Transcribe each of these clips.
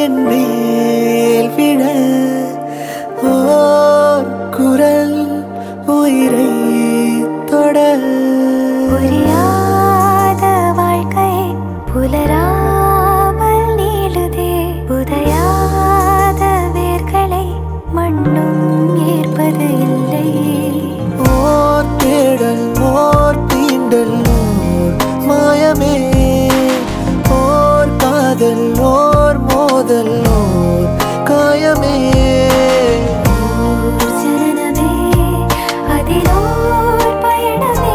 என் மேல் விழ ஓர் குரல் உயிரை தொட புரியாத வாழ்க்கை புலராமல் நீளுதே புதையாத வேர்களை மண்ணும் ஏற்பது இல்லை ஓர் தேடல் ஓர் தீண்டல் ஓர் மாயமே ஓர் காதல் ஓர் மோதல் ஓர் காயமே ஓர் சரணமே அதிலோர் பயணமே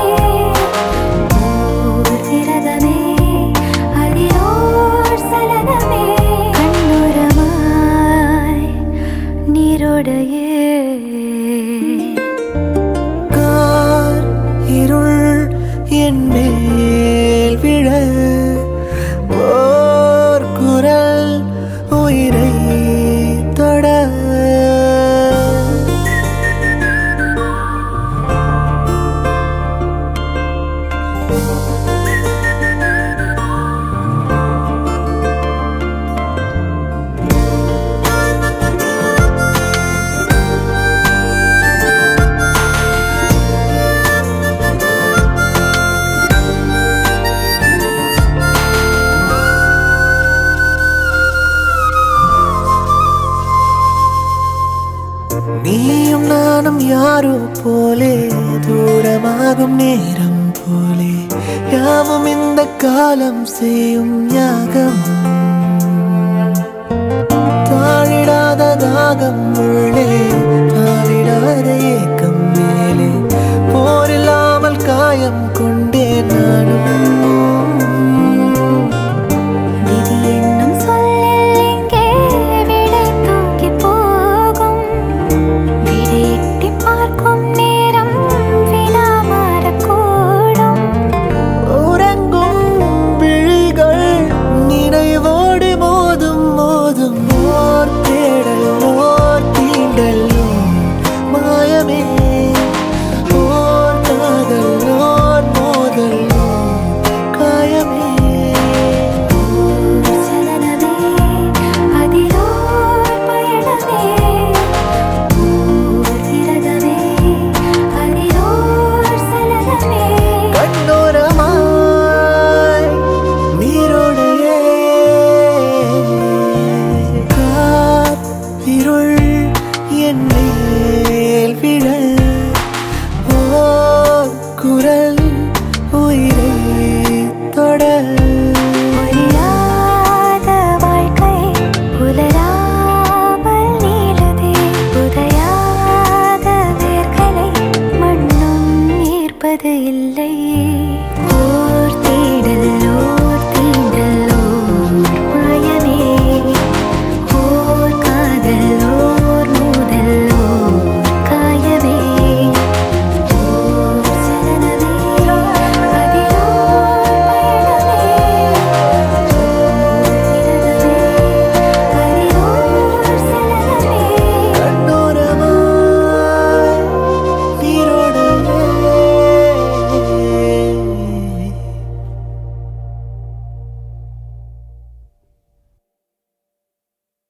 ஓர் விரதமே அதிலோர் சலனமே கண்ணுரமாய் நீரோடையே கார் இருள் என் மேல் விழ ஓர் குரல் உயிரை தொட நீயும் நானும் யாரோ போலே தூரமாகும் நேரம் போலே யாவும் இந்த காலம் செய்யும் யாகம் தாழிடாத தாகம் உள்ளே தாவிடாத ஏக்கம் மேலே போரில்லாமல் காயம் கொண்டேன் நானும்